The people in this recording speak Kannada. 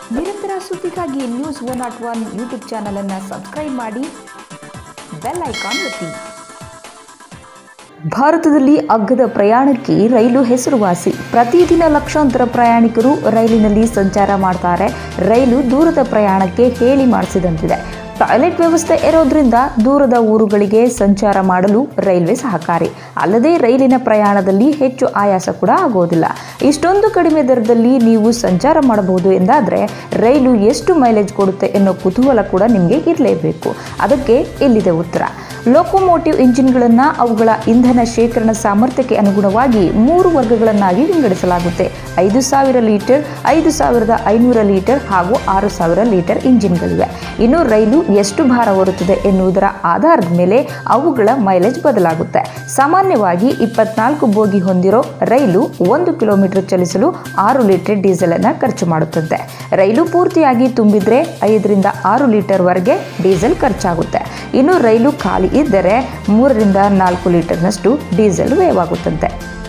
ನಿರಂತರ ಸುದ್ದಿಗಾಗಿ news one not one YouTube ಚಾನಲನ್ನು ಸಬ್ಸ್ಕ್ರೈಬ್ ಮಾಡಿ ಬೆಲ್ ಐಕಾನ್ ಒತ್ತಿ ಭಾರತದಲ್ಲಿ ಅಗ್ಗದ ಪ್ರಯಾಣಕ್ಕೆ ರೈಲು ಹೆಸರುವಾಸಿ ಪ್ರತಿದಿನ ಲಕ್ಷಾಂತರ ಪ್ರಯಾಣಿಕರು ರೈಲಿನಲ್ಲಿ ಸಂಚಾರ ಮಾಡ್ತಾರೆ ರೈಲು ದೂರದ ಪ್ರಯಾಣಕ್ಕೆ ಹೇಳಿ ಮಾಡಿಸಿದಂತಿದೆ ಟಾಯ್ಲೆಟ್ ವ್ಯವಸ್ಥೆ ಇರೋದ್ರಿಂದ ದೂರದ ಊರುಗಳಿಗೆ ಸಂಚಾರ ಮಾಡಲು ರೈಲ್ವೆ ಸಹಕಾರಿ ಅಲ್ಲದೆ ರೈಲಿನ ಪ್ರಯಾಣದಲ್ಲಿ ಹೆಚ್ಚು ಆಯಾಸ ಕೂಡ ಆಗೋದಿಲ್ಲ ಇಷ್ಟೊಂದು ಕಡಿಮೆ ದರದಲ್ಲಿ ನೀವು ಸಂಚಾರ ಮಾಡಬಹುದು ಎಂದಾದರೆ ರೈಲು ಎಷ್ಟು ಮೈಲೇಜ್ ಕೊಡುತ್ತೆ ಎನ್ನೋ ಕುತೂಹಲ ಕೂಡ ನಿಮಗೆ ಇರಲೇಬೇಕು ಅದಕ್ಕೆ ಇಲ್ಲಿದೆ ಉತ್ತರ ಲೋಕೋಮೋಟಿವ್ ಇಂಜಿನ್ಗಳನ್ನು ಅವುಗಳ ಇಂಧನ ಶೇಖರಣಾ ಸಾಮರ್ಥ್ಯಕ್ಕೆ ಅನುಗುಣವಾಗಿ ಮೂರು ವರ್ಗಗಳನ್ನಾಗಿ ವಿಂಗಡಿಸಲಾಗುತ್ತೆ ಐದು ಸಾವಿರ ಲೀಟರ್ ಐದು ಸಾವಿರದ ಐನೂರ ಲೀಟರ್ ಹಾಗೂ ಆರು ಸಾವಿರ ಲೀಟರ್ ಇಂಜಿನ್ಗಳಿವೆ ಇನ್ನು ರೈಲು ಎಷ್ಟು ಭಾರ ಹೊರುತ್ತದೆ ಎನ್ನುವುದರ ಆಧಾರದ ಮೇಲೆ ಅವುಗಳ ಮೈಲೇಜ್ ಬದಲಾಗುತ್ತೆ ಸಾಮಾನ್ಯವಾಗಿ ಇಪ್ಪತ್ನಾಲ್ಕು ಬೋಗಿ ಹೊಂದಿರೋ ರೈಲು ಒಂದು ಕಿಲೋಮೀಟರ್ ಚಲಿಸಲು ಆರು ಲೀಟರ್ ಡೀಸೆಲ್ ಅನ್ನು ಖರ್ಚು ಮಾಡುತ್ತದೆ ರೈಲು ಪೂರ್ತಿಯಾಗಿ ತುಂಬಿದ್ರೆ ಐದರಿಂದ ಆರು ಲೀಟರ್ವರೆಗೆ ಡೀಸೆಲ್ ಖರ್ಚಾಗುತ್ತೆ ಇನ್ನು ರೈಲು ಖಾಲಿ ಇದ್ದರೆ ಮೂರರಿಂದ ನಾಲ್ಕು ಲೀಟರ್ನಷ್ಟು ಡೀಸೆಲ್ ವ್ಯಯವಾಗುತ್ತಂತೆ